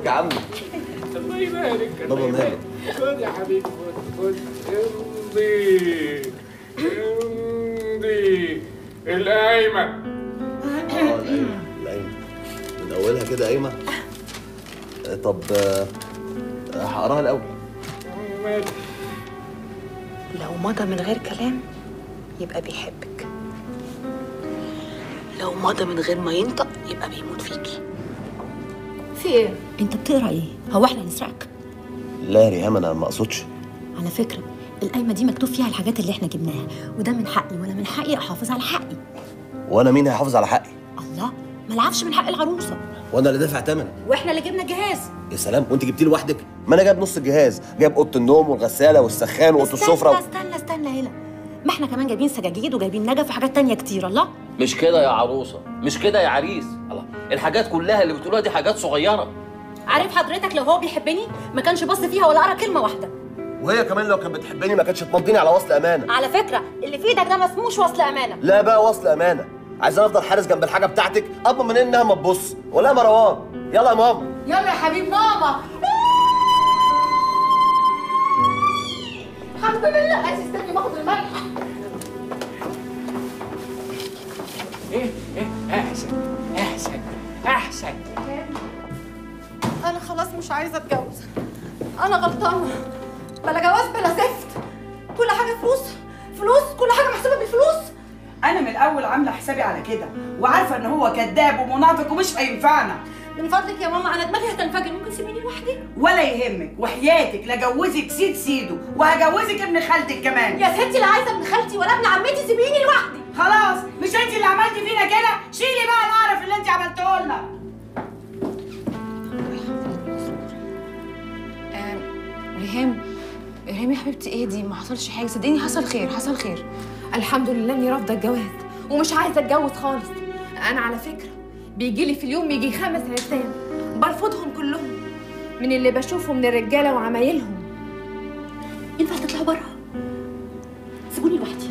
يا عم الله يبارك بابا ماله خد يا حبيبي خد خد امضي امضي القايمة اه القايمة القايمة من أولها كده قايمة آه، طب آه، آه، هقراها الأول مال لو مضى من غير كلام يبقى بيحبك لو مضى من غير ما ينطق يبقى بيموت فيكي في ايه؟ انت بتقرا ايه هو احنا هنسرقك لا يا ريهام أنا ما أقصدش على فكره القايمه دي مكتوب فيها الحاجات اللي احنا جبناها وده من حقي وانا من حقي احافظ على حقي وأنا مين هيحافظ على حقي الله ما العبش من حق العروسه وأنا اللي دافع تمن واحنا اللي جبنا الجهاز يا سلام وأنت جبتيه لوحدك ما أنا جايب نص الجهاز جايب أوضة النوم والغسالة والسخان وأوضة السفرة استنى استنى استنى هنا ما احنا كمان جايبين سجاجيد وجايبين نجف وحاجات تانية كتير الله مش كده يا عروسه مش كده يا عريس الله الحاجات كلها اللي بتقولوها دي حاجات صغيره عارف حضرتك لو هو بيحبني ما كانش بص فيها ولا قرا كلمه واحده وهي كمان لو كانت بتحبني ما كانتش تمضيني على وصل أمانة على فكره اللي في ايدك ده ما اسموش وصل امانه لا بقى وصل أمانة عايزين أفضل حارس جنب الحاجة بتاعتك أضمن من إنها ما تبص ولا يا مروان يلا يا ماما يلا يا حبيب ماما الحمد لله عايز استني باخد الملح ايه ايه احسن احسن احسن انا خلاص مش عايزه اتجوز انا غلطانه بلا جواز بلا زفت كل حاجه فلوس فلوس كل حاجه محسوبه بالفلوس انا من الاول عامله حسابي على كده وعارفه ان هو كذاب ومنافق ومش هينفعنا من فضلك يا ماما انا دماغي هتنفجر ممكن تسيبيني لوحدي ولا يهمك وحياتك لجوزك سيد سيده وهجوزك ابن خالتك كمان يا ستي لا عايزه ابن خالتي ولا ابن عمتي سيبيني لوحدي خلاص مش انت اللي عملتي فينا كده شيلي بقى القرف اللي انت عملته لنا ريهام ريهام يا حبيبتي ايه دي ما حصلش حاجه صدقيني حصل خير حصل خير الحمد لله اني رافضه الجواز ومش عايزه اتجوز خالص انا على فكره بيجي لي في اليوم يجي خمس عرسان برفضهم كلهم من اللي بشوفه من الرجاله وعمايلهم ينفع تطلعوا بره سيبوني لوحدي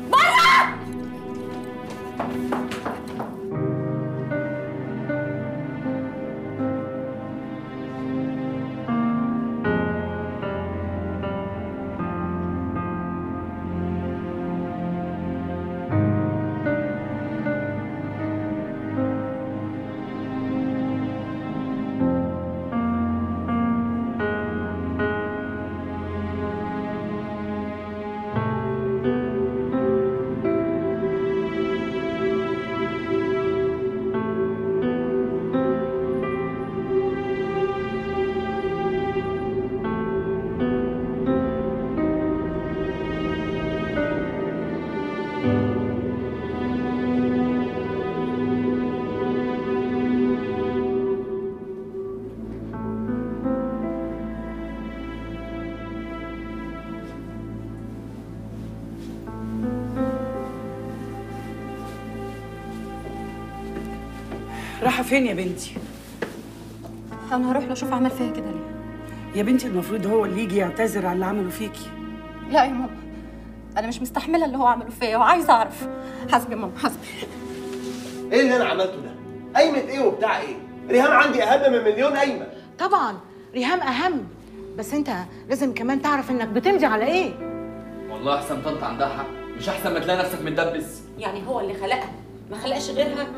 رايحه فين يا بنتي انا هروح له اشوف عمل فيا كده ليه يا بنتي المفروض هو اللي يجي يعتذر على اللي عمله فيكي لا يا ماما انا مش مستحمله اللي هو عمله فيا وعايزه اعرف حسبي يا ماما حسبي إيه اللي أنا عملته ده؟ قايمة إيه وبتاع إيه؟ ريهام عندي أهم من مليون قايمة طبعا ريهام اهم بس انت لازم كمان تعرف انك بتمضي على ايه والله احسن طنط عندها حق مش احسن ما تلاقي نفسك متدبس يعني هو اللي خلقها ما خلقش غيرها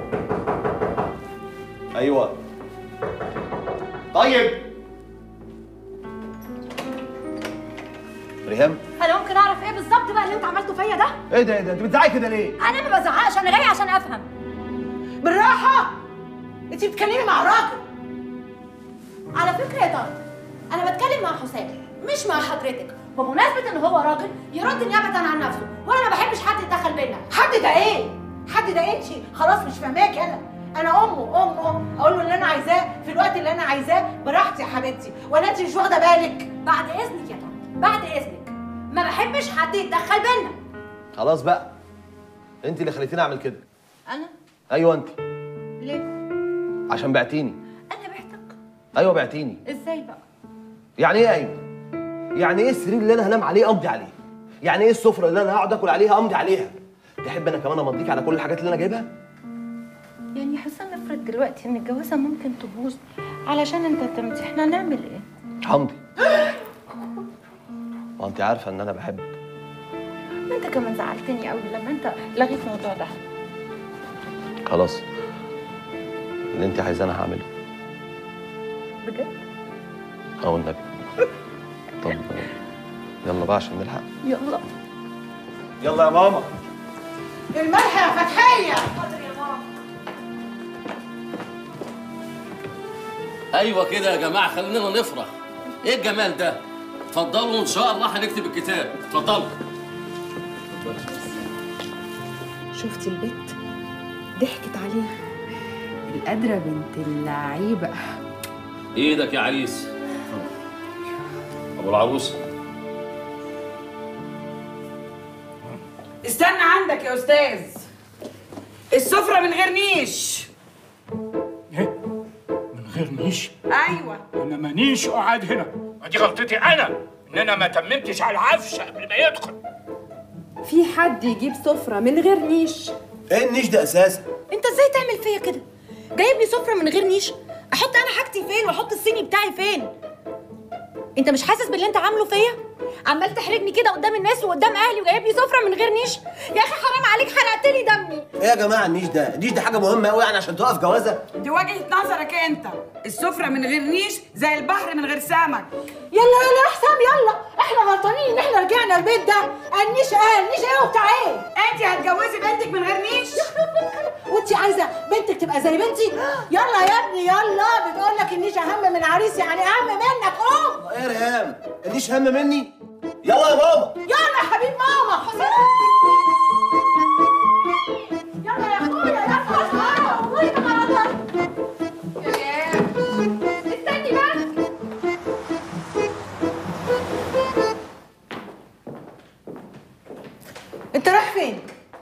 أيوه طيب ريهام انا ممكن اعرف ايه بالظبط بقى اللي انت عملته فيا ده ايه ده ايه ده انت بتزعقي كده ليه؟ انا ما بزعقش انا جايه عشان افهم بالراحه انت بتتكلمي مع راجل على فكره يا طارق انا بتكلم مع حسام مش مع حضرتك بمناسبه ان هو راجل يرد نيابه عن نفسه وانا ما بحبش حد يتدخل بينا حد ده ايه حد ده انت خلاص مش فاهماكي انا انا امه امه اقول له اللي انا عايزاه في الوقت اللي انا عايزاه براحتي يا حبيبتي ولا انت مش واخده بالك بعد اذنك يا طارق بعد اذنك ما بحبش حد يتدخل بينا خلاص بقى انت اللي خليتيني اعمل كده انا ايوه انت ليه عشان بعتيني انا بعتك ايوه بعتيني ازاي بقى يعني ايه ايوه يعني ايه السرير اللي انا هنام عليه امضي عليه يعني ايه السفره اللي انا هقعد اكل عليها امضي عليها تحب انا كمان امضيك على كل الحاجات اللي انا جايبها يعني يا حسام افرض دلوقتي ان الجوازه ممكن تبوظ علشان انت تمضي احنا هنعمل ايه حمدي ما انت عارفه ان انا بحبك ما انت كمان زعلتني قوي لما انت لغيت الموضوع ده خلاص اللي انت عايزاه انا هعمله بجد اه والنبي طب يلا بقى عشان نلحق يلا يلا يا ماما الملح يا فتحيه ايوه كده يا جماعه خلينا نفرح ايه الجمال ده اتفضلوا ان شاء الله هنكتب الكتاب اتفضلوا شفتي البت ضحكت عليها القادرة بنت اللعيبة ايدك يا عريس ابو العروسه استنى عندك يا استاذ السفره من غير نيش من غير نيش ايوه انا مانيش قاعد هنا ودي غلطتي انا ان انا ما تممتش على العفش قبل ما يدخل في حد يجيب سفرة من غير نيش ايه النيش ده اساسا انت ازاي تعمل فيا كده جايب لي سفره من غير نيش احط انا حاجتي فين واحط الصيني بتاعي فين انت مش حاسس باللي انت عامله فيا عمال تحرجني كده قدام الناس وقدام اهلي وجايب لي سفره من غير نيش يا اخي حرام عليك حرقت لي دمي ايه يا جماعه النيش ده النيش ده حاجه مهمه قوي يعني عشان توقف جوازه دي وجهه نظرك انت السفره من غير نيش زي البحر من غير سمك يلا يلا يا حسام يلا احنا غلطانين ان احنا رجعنا البيت ده النيش ايه النيش ايه وبتاع ايه انت هتجوزي بنتك من غير نيش وانت عايزه بنتك تبقى زي بنتي يلا يا ابني يلا بنقول لك النيش اهم من عريس يعني اهم منك قوم ايه يا ريهام النيش هم مني يلا يا ماما يلا يا حبيب ماما يلا يا اخويا يلا يا اخويا استني بقى انت رايح فين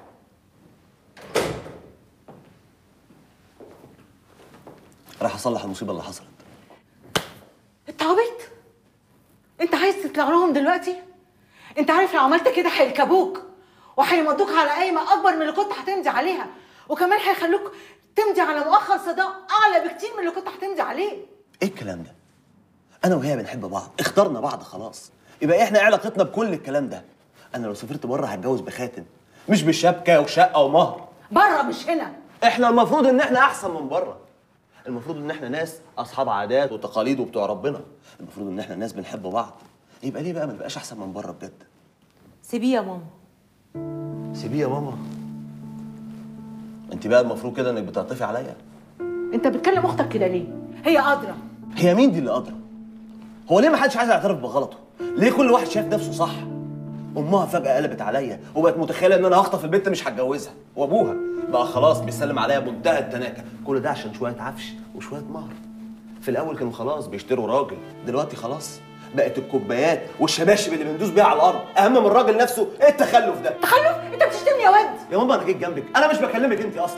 راح اصلح المصيبه اللي حصلت انت عبيط انت عايز تطلع لهم دلوقتي انت عارف لو عملت كده هيركبوك وهيمضوك على قايمه اكبر من اللي كنت هتمضي عليها وكمان هيخلوك تمضي على مؤخر صداق اعلى بكتير من اللي كنت هتمضي عليه ايه الكلام ده انا وهي بنحب بعض اخترنا بعض خلاص يبقى احنا ايه علاقتنا بكل الكلام ده انا لو سافرت بره هتجوز بخاتم مش بشبكه وشقه ومهر بره مش هنا احنا المفروض ان احنا احسن من بره المفروض ان احنا ناس اصحاب عادات وتقاليد وبتوع ربنا المفروض ان احنا ناس بنحب بعض يبقى ليه بقى ما نبقاش احسن من بره بجد سيبيه يا ماما سيبيه يا ماما انت بقى المفروض كده انك بتعطفي عليا انت بتكلم اختك كده ليه هي قادره هي مين دي اللي قادره هو ليه ما حدش عايز يعترف بغلطه ليه كل واحد شايف نفسه صح امها فجاه قلبت عليا وبقت متخيله ان انا هخطف البنت مش هتجوزها وابوها بقى خلاص بيسلم عليا بمنتهى التناكه كل ده عشان شويه عفش وشويه مهر في الاول كانوا خلاص بيشتروا راجل دلوقتي خلاص بقت الكوبايات والشباشب اللي بندوس بيها على الارض اهم من الراجل نفسه ايه التخلف ده تخلف انت بتشتمني يا واد يا ماما انا جيت جنبك انا مش بكلمك انت اصلا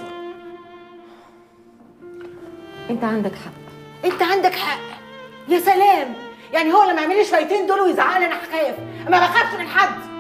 انت عندك حق انت عندك حق يا سلام يعني هو لما يعمل لي شويتين دول ويزعقني انا هخاف ما بخافش من حد